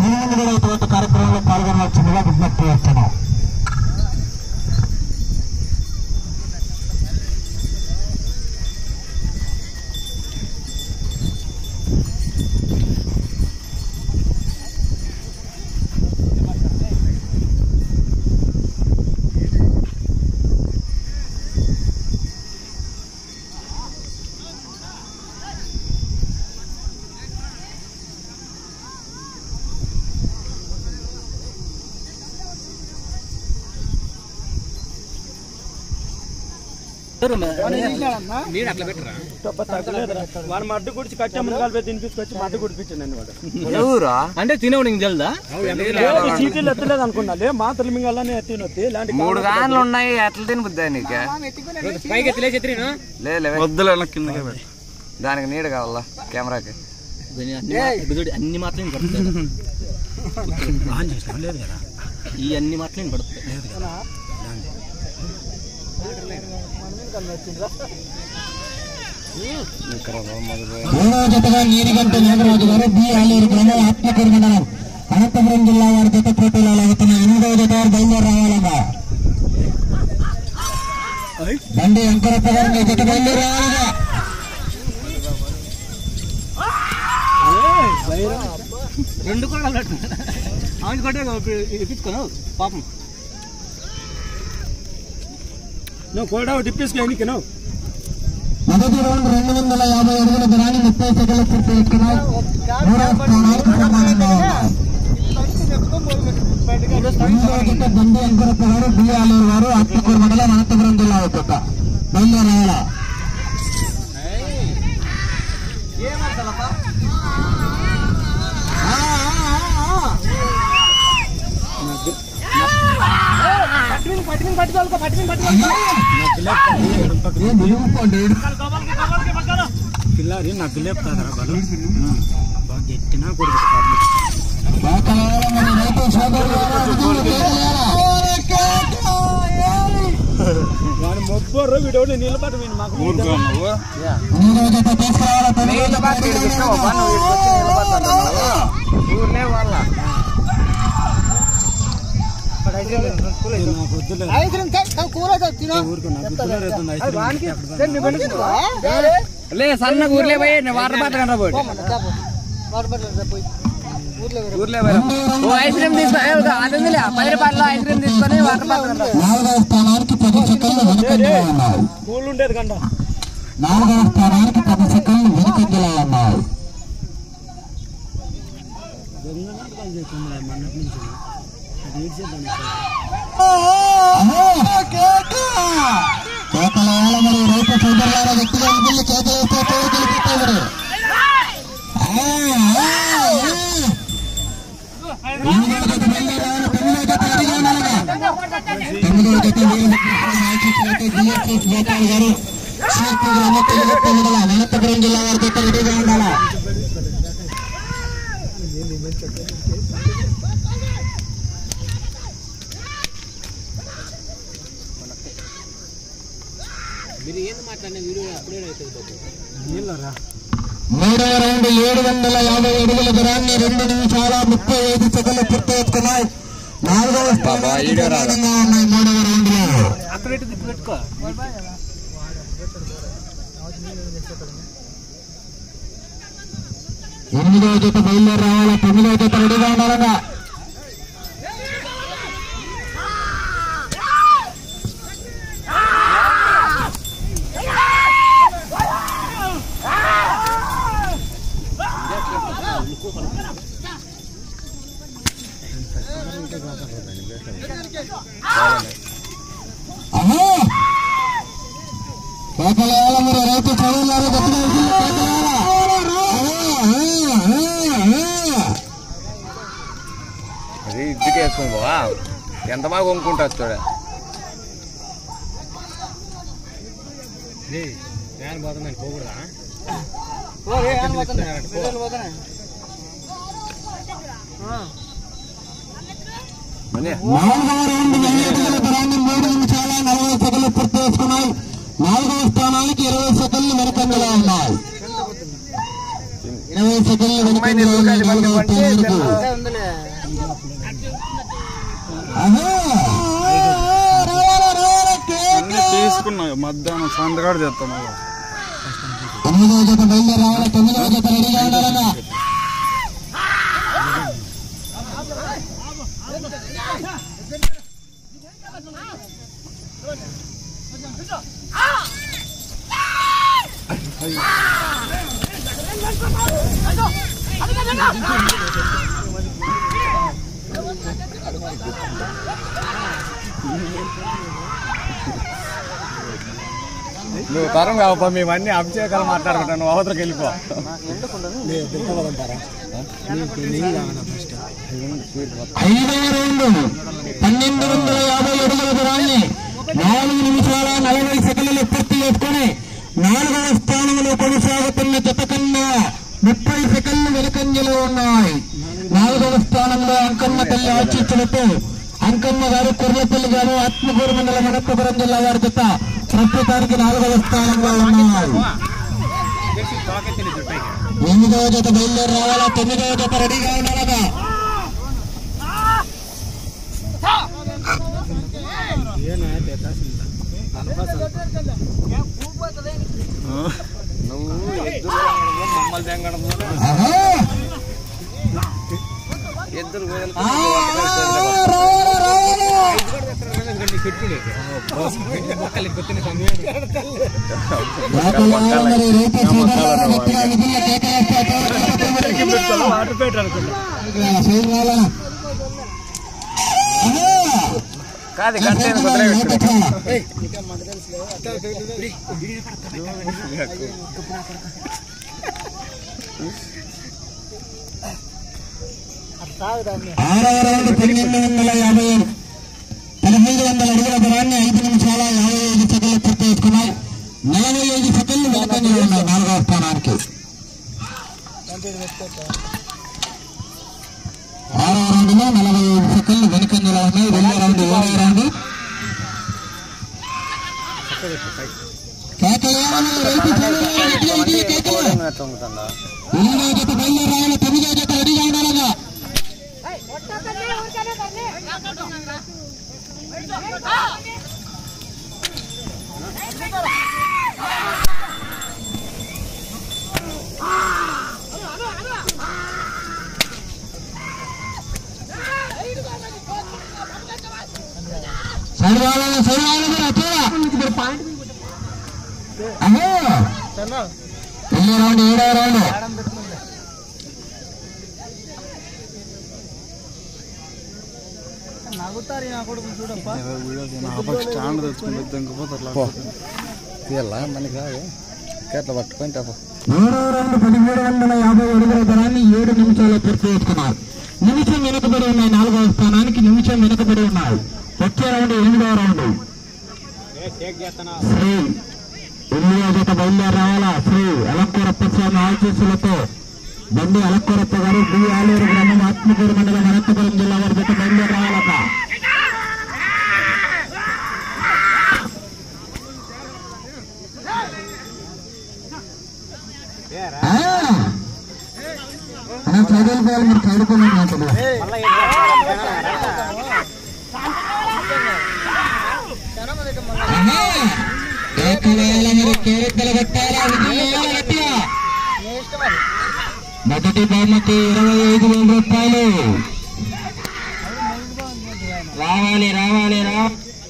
ముందు ముందు కూడా ఇటువంటి కార్యక్రమంలో పాల్గొనవచ్చుగా విజ్ఞప్తి చేస్తున్నాం నీడు అట్లా పెట్టరా వాడు మడ్డు గుడిచి కట్టే ముందు కలిపి తినిపించుకొచ్చి మడ్డు గుడిపించండి వాడు ఎవరా అంటే తినవుడు నీకు తెలుదా లేదు, సీట్లు ఎత్తలేదు అనుకున్నా లే మాత్రలు మింగాలని ఎత్తినొత్తి ఇలాంటి మూడు గాన్లు ఉన్నాయి ఎట్లా తిని బుద్ధా నీకు పైకి ఎత్తిలేసి ఎత్తిరిను లేదు వద్దులే కిందకే పెట్టు దానికి నీడ కావాలా కెమెరాకి గుజుడి అన్ని మాటలు పడుతుంది ఈ అన్ని మాటలు పడుతుంది మూడవ జతగా నీరిగంటి నాగరాజు గారు బి ఆలూరు గ్రామం ఆత్మకూరు మండలం అనంతపురం జిల్లా వారి జత పోటీలో లాగుతున్న ఎనిమిదవ జత వారు బయలుదేరి రావాలమ్మా బండి వెంకరప్ప గారు మీ జత బయలుదేరి రావాలమ్మా రెండు కూడా ఆమె కొట్టే ఇప్పించుకోను పాపం నువ్వు కూడా టిప్పించుకో ఎన్నిక నువ్వు మొదటి రౌండ్ రెండు వందల యాభై అడుగుల దూరాన్ని ముప్పై సెకండ్లు పూర్తి చేసుకున్నాయి మూడవ స్థానానికి ప్రమాణంగా ఉన్నాయి ఎనిమిదవ జత బండి వెంకరప్ప గారు బి ఆలూరు వారు ఆత్మకూరు మండలం అనంతపురం జిల్లా జత బయలుదేరి రావాలా ఏ నిలువుకోండి పిల్లారి నాకు లేపుతాదరా బలు బాగా గట్టినా కొడుకు ఒకవేళ మరి రైతు సోదరులు వాడు మొబ్బరు వీడు నిలబడి వీడు మాకు ఊరుకో నువ్వు ఎనిమిదవ జత తీసుకురావాలా తొమ్మిదవ నీళ్ళ జత బాగా తిరిగిస్తావా నువ్వు వీడికి వచ్చి నిలబడుతున్నావు ఊర్లే వాళ్ళ నాకు వద్దులే ఊరుకో నాకు వద్దులే రేతుంది ఐస్ క్రీమ్ లే సన్న ఊర్లే పోయి వాటర్ బాటిల్ కన్నా పోయి ఊర్లే పోయి ఓ ఐస్ క్రీమ్ తీసుకో ఏ, ఒక అది ఉందిలే పది రూపాయలు ఐస్ క్రీమ్ తీసుకొని వాటర్ బాటిల్ కన్నా నాలుగవ స్థానానికి పది సెకండ్లు వెనుకంజలో ఉన్నాయి కూల్ ఉండేది కండ నాలుగవ స్థానానికి పది సెకండ్లు వెనుకంజలో ఉన్నాయి మొన్నటి నుంచి అది ఏడ్చేద్దాం కేకల వేళ మరి రైతు సోదరులారా గట్టిగా వెళ్ళి కేకలు వేస్తే తోడు గెలిపిస్తాడు తొమ్మిదవ జత గోపాల్ గారు శ్రీకృష్ణ గ్రామ తెలుగు మండల అనంతపురం జిల్లా వారి జత రెడీగా ఉండాలా మీరు ఏంది మాట్లాడిన వీడియో అప్పుడే అవుతుంది నీళ్ళరా మూడవ రౌండ్ ఏడు వందల యాభై అడుగుల దూరాన్ని రెండు నిమిషాల ముప్పై ఐదు సెకండ్లు పూర్తి చేసుకున్నాయి నాలుగవ స్థానానికి ప్రమాదంగా ఉన్నాయి మూడవ రౌండ్ లో అక్కడ ఇటు తిప్పి పెట్టుకో ఎనిమిదవ జత బయలుదేరి రావాలా తొమ్మిదవ జత రెడీగా ఉండాలన్నా అమ్మో! కేకల వేళ మరి రైతు చదువులారు గట్టిగా ఉంటుంది కేకల వేళ అది ఇద్దరికి వేసుకుని పోవా ఎంత బాగా కొనుక్కుంటావు చూడ ఫ్యాన్ పోతుందని పోకూడదా మనీ నాలుగవ రౌండ్ వెంకటగల దూరాన్ని మూడు నిమిషాల నలభై సెకండ్లు పూర్తి చేసుకున్నాయి నాలుగవ స్థానానికి ఇరవై సెకండ్లు వెనకంజలో ఉన్నాయి ఇరవై సెకండ్లు వెనకంజలో ఉన్నాయి నాలుగవ స్థానానికి ఆహా. రావాలా, రావాలా, కేక. అన్ని తీసుకున్నావు మధ్యాహ్నం సంతకాడ చేస్తాం మళ్ళా ఎనిమిదవ జత బయలుదేరి రావాలా తొమ్మిదవ జత రెడీగా ఉండాలన్నా నువ్వు తరం కావప్ప మేమన్నీ అభిషేకాలు మాట్లాడుకుంటాను నువ్వు అవతలకి వెళ్ళిపో ఐదవ రౌండ్ పన్నెండు వందల యాభై అడుగుల దూరాన్ని నాలుగు నిమిషాల నలభై సెకండ్లు పూర్తి చేసుకుని నాలుగవ స్థానంలో కొనసాగుతున్న జత కన్నా ముప్పై సెకండ్లు వెనుకంజలో ఉన్నాయి నాలుగవ స్థానంలో అంకమ్మ తల్లి ఆశీస్సులతో అంకమ్మ గారు కుర్రపల్లి గారు ఆత్మకూరు మండలం అనంతపురం జిల్లా వారి జత ప్రస్తుతానికి నాలుగవ స్థానంలో ఉన్నాయి ఎనిమిదవ జత బయలుదేరి రావాలా తొమ్మిదవ జత రెడీగా ఉండాలగా నువ్వు ఎద్దులు మమ్మల్ని తెంగడం ఆహా! ఎద్దులు ఆ, రావాలా, రావాలా! రాకలా మరి రేపు సోదరులారా గట్టిగా విధుల్లో కేకలేస్తారు. వాటర్ పేట అనుకున్నా సైడ్ రావాలా? ఆహా! కాదు గంటేను కుదిరే లేకపోతే ఆరవ రౌండ్ పన్నెండు వందల యాభై ఏడు పదహైదు వందల అడుగుల దూరాన్ని ఐదు నిమిషాల యాభై ఐదు సెకండ్లు పూర్తి చేసుకున్నాయి నలభై ఐదు సెకండ్లు వెనకంజలో ఉన్నాయి నాలుగవ స్థానానికి ఆరవ రౌండ్ లో నలభై ఐదు సెకండ్లు వెనుకంజలో ఉన్నాయి రెండో రౌండ్ ఏడవ రౌండ్ కేకలేయాలని రైతు సోదరులు గట్టిగా గట్టిగా కేకలు. తొంగుతుందా ఎనిమిదో జత బయలుదేరి రావాలి తొమ్మిదో జత రెడీగా ఉండాలగా సైడ్ వాళ్ళని సైడ్ వాళ్ళని మీరు అచ్చేరా అహో ఎన్నో రౌండ్ ఏడో రౌండ్ స్టాండ్ తెచ్చుకుంటే దొంగపోతారు తీయాలా మనకి రాదు ఎట్లా పట్టుకొని తప్ప ఏడో రౌండ్ పదిహేడు వందల యాభై అడుగుల దరాన్ని ఏడు నిమిషాలు పూర్తి చేసుకున్నారు నిమిషం వెనుకబడి ఉన్నాయి నాలుగవ స్థానానికి నిమిషం వెనుకబడి ఉన్నాయి వచ్చే రౌండ్ ఎనిమిదవ రౌండ్ శ్రీ ఎనిమిదవ జత బయలుదేరి రావాలా శ్రీ అలంకూరప్ప స్వామి ఆశీస్సులతో బండి అలంకూరప్ప గారు బి ఆలూరు గ్రామం ఆత్మకూరు మండలం అనంతపురం జిల్లా వారి జత బయలుదేరి రావాలట ఆ! అన్న చదువులు పోవాలి మీరు చదువుకోమని అంటున్నారు ఆహా! కేకలు వేయాలా మరి కేకలు పెట్టాలా విధులు వేయాలా గట్టిగా మొదటి బహుమతి ఇరవై ఐదు వేల రూపాయలు రావాలి రావాలి రా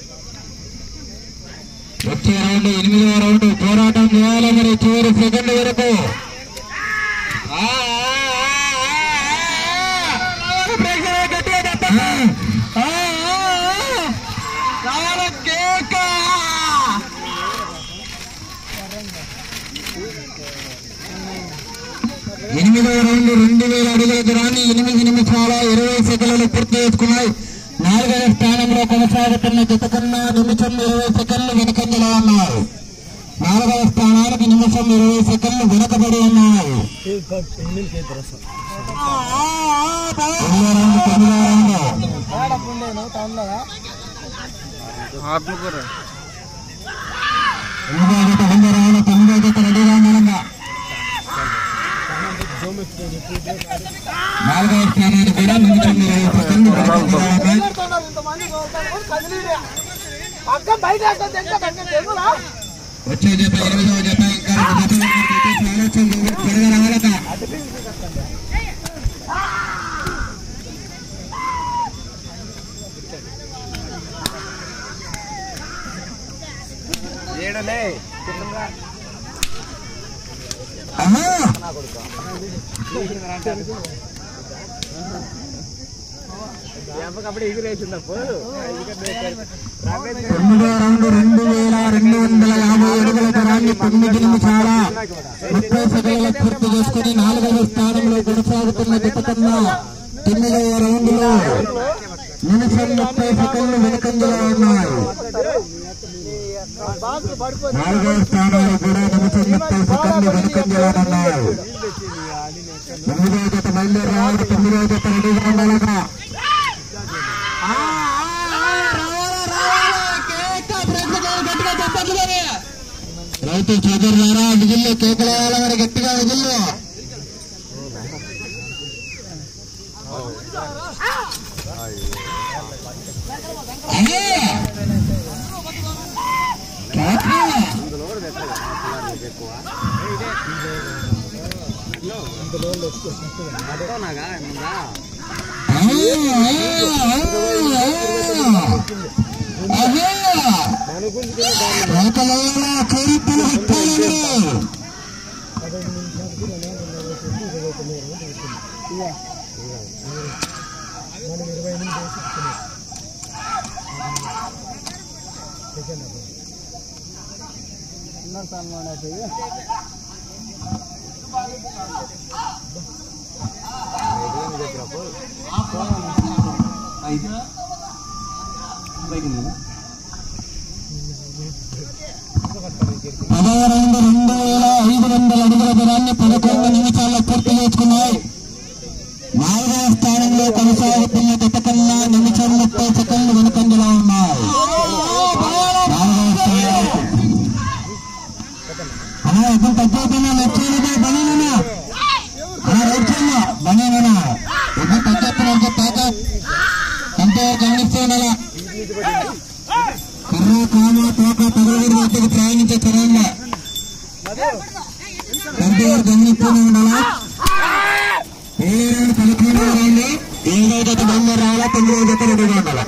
వచ్చే రౌండ్ ఎనిమిదవ రౌండ్ పోరాటం చేయాలి మరి చివరి సెకండ్ వరకు ఆ, ఆ, ఆ, ఆ, ప్రేక్షకులు గట్టిగా చెప్పండి. ఆ, ఆ, ఆ. రావాలి కేక ఎనిమిదవ రౌండ్ రెండు వేల అడుగుల దూరాన్ని ఎనిమిది నిమిషాల ఇరవై సెకండ్లు పూర్తి చేసుకున్నాయి నాలుగవ స్థానంలో కొనసాగుతున్న జత కన్నా నిమిషం ఇరవై సెకండ్లు వెనుకంజలో ఉన్నారు నాలుగవ స్థానానికి నిమిషం ఇరవై సెకండ్లు వెనుకబడి ఉన్నాయి రెండో రౌండ్ తొమ్మిదో రౌండ్ ఆత్మకూర ఎనిమిదో జత రెండో రౌండ్ తొమ్మిదో జత రెడీగా ఉండాలంగా నాలుగవ స్థానానికి కూడా నిమిషం ఇరవై సెకండ్లు వెనుకంజలో ఉన్నాయి వచ్చే జత ఎనిమిదవ జత ఇంకా రెండు జతలు ఉన్నాయి. దయచేసి ఆలోచన చేయండి. త్వరగా రావాలట అమ్మా తొమ్మిదో రౌండ్ రెండు వేల రెండు వందల యాభై అడుగుల దూరాన్ని తొమ్మిది నిమిషాల ముప్పై సెకండ్ల పూర్తి చేసుకుని నాలుగవ స్థానంలో కొనసాగుతున్న జత కన్నా తొమ్మిదవ రౌండ్ లో నిమిషం ముప్పై సెకండ్లు వెనుకంజలో ఉన్నాయి నాలుగవ స్థానంలో కూడా నిమిషం ముప్పై సెకండ్లు వెనుకంజలో ఉన్నాయి తొమ్మిదవ జత బయలుదేరి రావాలి తొమ్మిదవ జత రెడీగా ఉండాలగా రైతు చదువులారా విజిల్లు కేకలేయాల మరి గట్టిగా విజిల్లు అయ్యే! కేక! అయ్యో, అయ్యో, అయ్యో, అయ్యో! కేకలేయాల చేరిద్దరు వస్తాయి పదహారు రెండు వేల ఐదు వందల అడుగుల దూరాన్ని పదకొండు నిమిషాల్లో పూర్తి చేసుకున్నాయి నాలుగవ స్థానంలో కొనసాగుతున్న జత కన్నా నిమిషం ముప్పై సెకండ్లు వెనుకంజలో ఉన్నాయి నాలుగవ స్థానం అలా ఎప్పుడు తగ్గైపోయినా లక్ష్యాలుగా బనీనా అలా రైతుల్లో బనీనా ఎప్పుడు తగ్గెత్తున తాక అంతే గమనిస్తూ ఉండాలా కర్ర కామ తోక తగలగిరి వద్దకు ప్రయాణించే తరంగా కంపేర్ గమనిస్తూనే ఉండాలా ఏడు పదకొండు రండి ఏడో జత బయలుదేరి రావాలా తొమ్మిదో జత రెడీగా ఉండాలా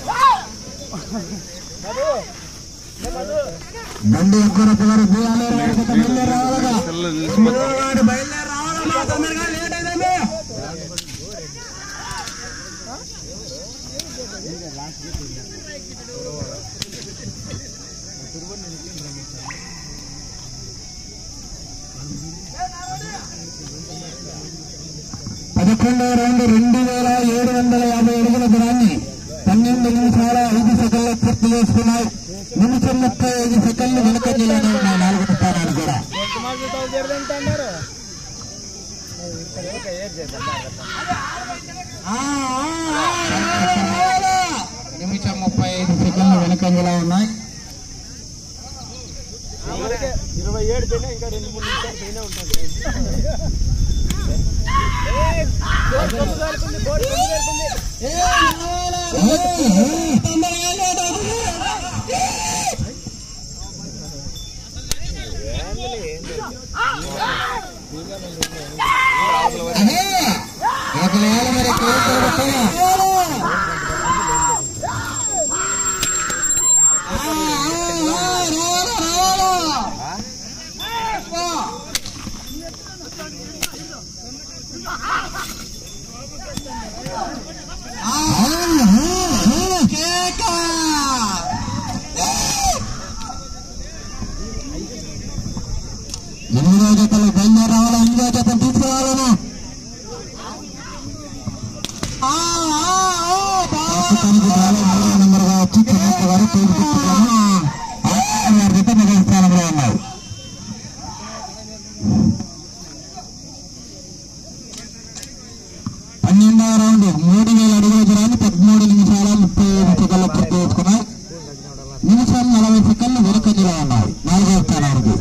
బండి ఎక్కువ గారు భూయాలు జత బయలుదేరి రావాలగా తొమ్మిదో వాడు బయలుదేరి రావాలమ్మా తొందరగా లేట్ అయిందండి పదకొండవ రౌండ్ రెండు వేల ఏడు వందల యాభై అడుగుల దూరాన్ని పన్నెండు నిమిషాల ఐదు సెకండ్లు పూర్తి చేసుకున్నాయి నిమిషం ముప్పై ఐదు సెకండ్లు వెనుకంజలోనే ఉన్నాయి నాలుగు స్థానాలు కూడా ఆ, ఆ, ఆ, నిమిషం ముప్పై ఐదు సెకండ్లు వెనుకంజలో ఉన్నాయి ఇరవై ఏడు పోయినా ఇంకా రెండు మూడు నిమిషాలు పోయినా ఉంటుంది ఒకవేళ మరి కోరికలు వస్తాయా? ఆ, ఆ, ఆ, రావాలా, రావాలా. ఆ. ఆ, ఆ, ఆ, కేక. ఎనిమిదో జతలు బయలుదేరి రావాలా ఎనిమిదో జతను తీసుకురావాలను ప్రస్తుతానికి బాగా మూడవ నెంబర్గా వచ్చి చిన్నప్ప గారు తోడుకుంటున్నాము ఆరు జత మొదటి స్థానంలో ఉన్నారు పన్నెండవ రౌండ్ మూడు వేల అడుగుల దూరాన్ని పదమూడు నిమిషాల ముప్పై ఐదు సెకండ్ల పూర్తి చేసుకున్నాయి నిమిషం నలభై సెకండ్లు వెనుకంజలో ఉన్నాయి నాలుగవ స్థానానికి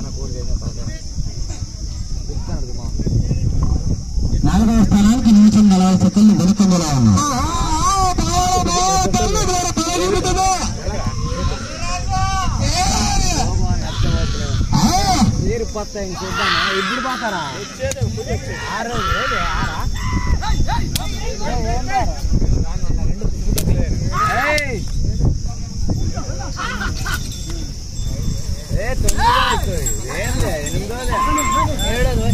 నాలుగవ స్థానానికి నిమిషం నలభై సెకండ్లు వెనుకంజలో ఉన్నాయి వస్తాయి ఇంక చూద్దామా ఇప్పుడు పోతారా ఆరు ఏది ఆరా ఏయ్! ఏ తొమ్మిదో అవుతుంది. ఏంది? ఎనిమిదోదే. ఏడోది.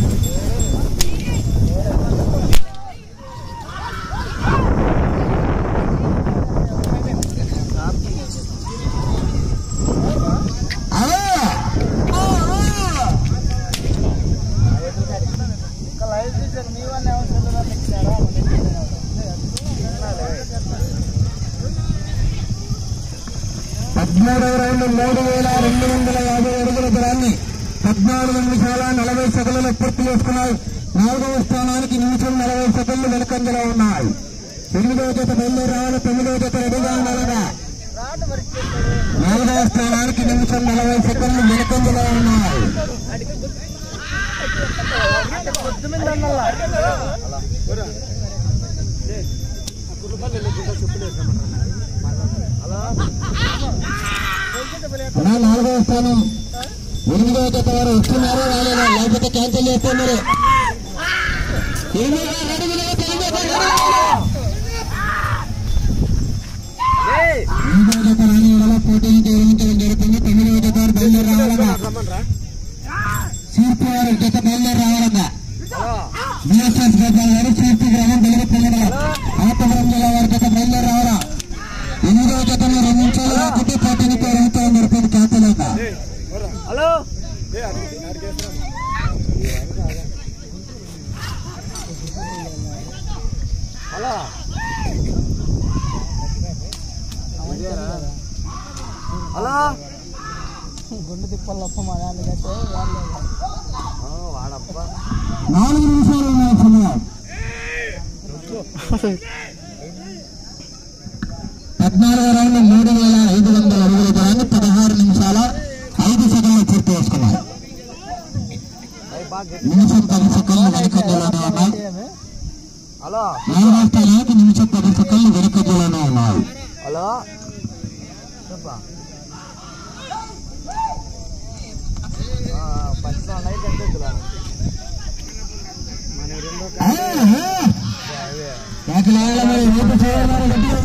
పద్మూడవ రౌండ్ మూడు వేల రెండు వందల యాభై అడుగుల దూరాన్ని పద్నాలుగు నిమిషాల నలభై సెకండ్లు పూర్తి చేసుకున్నాయి నాలుగవ స్థానానికి నిమిషం నలభై సెకండ్లు వెనుకంజలో ఉన్నాయి ఎనిమిదవ జత బయలుదేరి రావాలి తొమ్మిదవ జత రెడీగా ఉండాలగా నాలుగవ స్థానానికి నిమిషం నలభై సెకండ్లు వెనుకంజలో ఉన్నాయి అన్నా నాలుగవ స్థానం ఎనిమిదవ జత వారు వస్తున్నారు రాలేదా లేకపోతే క్యాన్సిల్ చేస్తున్నారు ఎనిమిదవ అడుగులు, తొమ్మిదవ అడుగులు. ఏయ్! ఎనిమిదవ జత రాని ఎడల పోటీని నిర్వహించడం జరుగుతుంది తొమ్మిదవ జత వారు బయలుదేరి రావాలన్నా సిపిఆర్ జత బయలుదేరి రావాలన్నా బిఎస్ఎస్ గోపాల్ గారు సిపి గ్రామం బెదిరిపోయిన అనంతపురం జిల్లా వారి జత బయలుదేరి రావాలా ఎనిమిదవ జతను రెండు నిమిషాలు రాకుంటే పోటీని నిర్వహించడం జరుగుతుంది క్యాన్సిల్ అవుతా హలో హలో హలో గుండు తిప్పలప్ప మా దాన్ని కట్టే వాడబ్బా నాలుగు నిమిషాలు ఉన్నాయి సమయం పద్నాలుగు రౌండ్ మూడు వేల ఐదు వందల అడుగుల దూరాన్ని పదహారు నిమిషాల ఐదు సెకండ్లు పూర్తి చేసుకున్నాయి నిమిషం పది సెకండ్లు వెనుకంజలోనే ఉన్నాయి హలో నాలుగో స్థానానికి నిమిషం పది సెకండ్లు వెనుకంజలోనే ఉన్నాయి హలో చెప్పా పచ్చి ఉన్నాయి కట్టేద్దురా మన రెండో ఏకలాగల మరి రేపు చేయాలి గట్టిగా